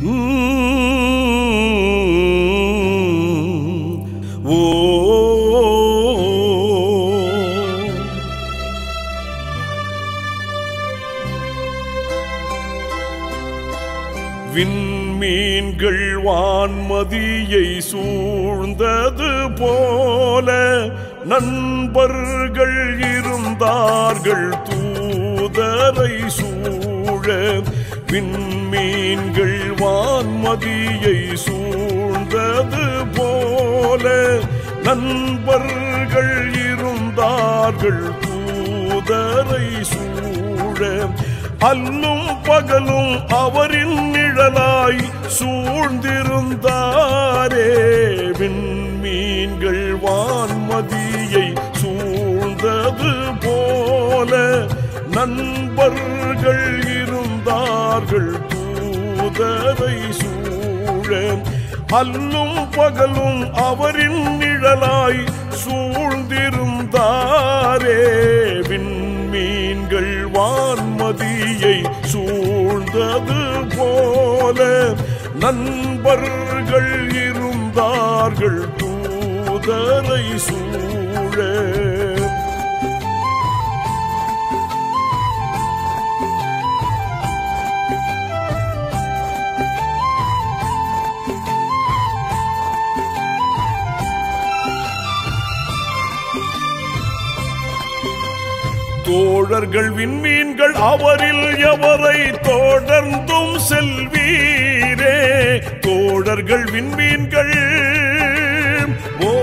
ஓ விண்மீன்கள் வான்மதியை சூழ்ந்தது போல நண்பர்கள் இருந்தார்கள் தூதரை சூழ விண்மீன்கள் வான்மதியை சூழ்ந்தது போல நண்பர்கள் இருந்தார்கள் தூதரை சூழ அல்லும் பகலும் அவரின் நிழலாய் சூழ்ந்திருந்தாரே விண்மீன்கள் வான்மதியை சூழ்ந்தது போல நண்பர்கள் இருந்தார்கள் தூதரை சூழ அல்லும் பகலும் அவரின் நிழலாய் சூழ்ந்திருந்தாரே விண்மீன்கள் வான்மதியை சூழ்ந்தது போல நண்பர்கள் இருந்தார்கள் தூதரை சூழ தோழர்கள் விண்மீன்கள் அவரில் எவரை தொடர்ந்தும் செல்வீரே தோழர்கள் விண்மீன்கள் ஓ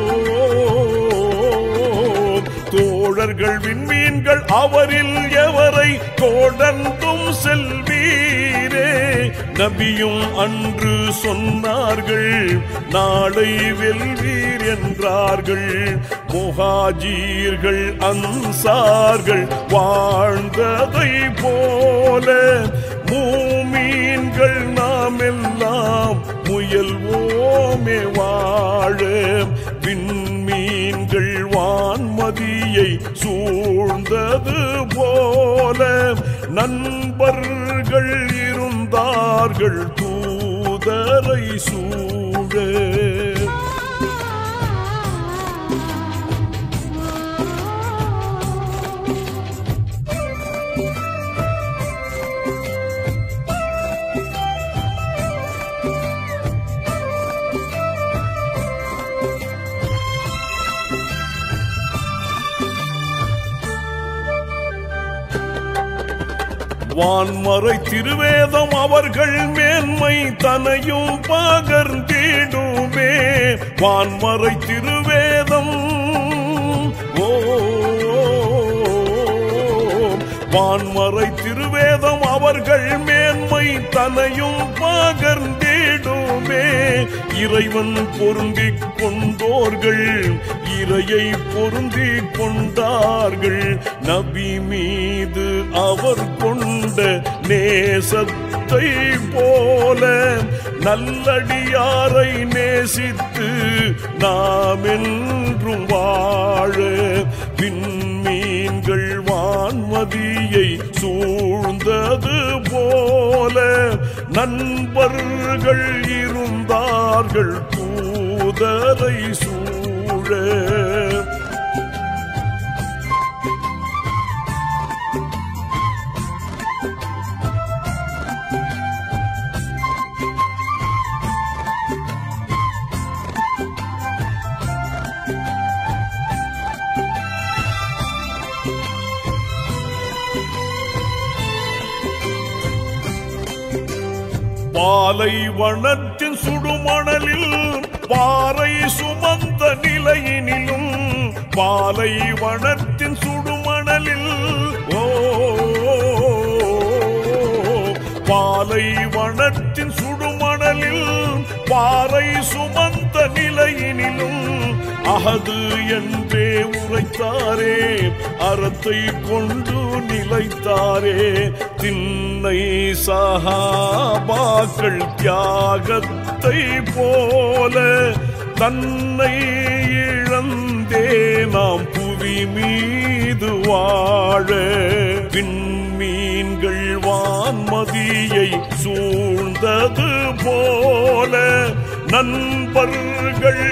தோழர்கள் விண்மீன்கள் அவரில் எவரை தொடர்ந்தும் செல்வீரே நபியும் அன்று சொன்னார்கள் நாளை வெல்வீர் என்றார்கள் முஹாஜீர்கள் அன்சார்கள் வாழ்ந்ததை போல மூமீன்கள் நாம் எல்லாம் முயல்வோமே வாழ விண்மீன்கள் வான்மதியை சூழ்ந்தது போல நண்பர்கள் இருந்தார்கள் தூதரை சூழ வான்மறை திருவேதம் அவர்கள் மேன்மை தனையும் பகர்ந்திடுமே வான்மறை திருவேதம் ஓ வான்மறை திருவேதம் அவர்கள் மேன்மை தனையும் பகர்ந்திடுமே இறைவன் பொருந்திக் கொண்டோர்கள் இறையை பொருந்திக் கொண்டார்கள் நபி மீது அவர் கொண்ட நேசத்தை போல நல்லடியாரை நேசித்து நாம் என்றும் வாழ விண்மீன்கள் வான்மதியை சூழ்ந்தது போல நண்பர்கள் இருந்தார்கள் தூதரை சூழ பாலைவனத்தின் சுடுமணலில் பாறை சுமந்த நிலையினிலும் பாலைவனத்தின் சுடுமணலில் ஓ பாலைவனத்தின் சுடுமணலில் பாறை சுமந்த நிலையினிலும் அகது என்றே உரைத்தாரே அறத்தை கொண்டு நிலைத்தாரே திண்ணை சகாபாக்கள் தியாகத்தை போல தன்னை இழந்தே நாம் புவி மீது வாழ விண்மீன்கள் வான்மதியை சூழ்ந்தது போல நண்பர்கள்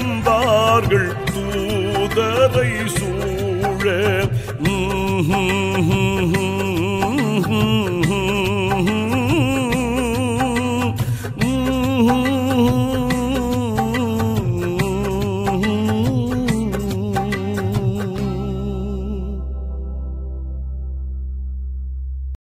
இருந்தார்கள் தூதரை சூழ ம்ஹும்.